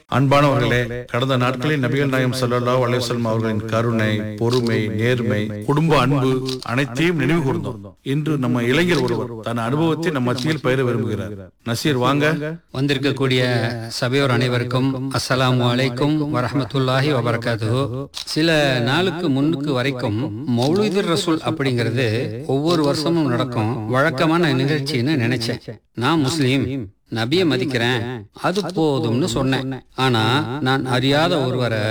அன்பானவர்களே கடந்த நாட்களில் நபிகள் நாயம் ஸல்லல்லாஹு அலைஹி வஸல்லம் அவர்களின் கருணை பொறுமை நேர்மை குடும்ப அன்பு அனைத்தையும் நினைவு கூர்ந்தோம் இன்று நம்ம இளைஞர் ஒருவர் தன் அனுபவத்தை நம் மத்தியில் பயிர விரும்புகிறார் நசீர் வாங்க வந்திருக்கக்கூடிய சபையோர் அனைவருக்கும் அஸ்ஸலாமு அலைக்கும் வரஹ்மத்துல்லாஹி வபரகாத்துஹு சில நாளுக்கு முன்னுக்கு வரைக்கும் மௌலிதுர் ரசூல் அப்படிங்கிறது ஒவ்வொரு வருஷமும் நடக்கும் வழக்கமான நிகழ்ச்சின்னு நினைச்சேன் நான் முஸ்லீம் நபியை மதிக்கிறேன் அது போதும்னு சொன்னேன் ஆனா நான் அறியாத ஒருவரை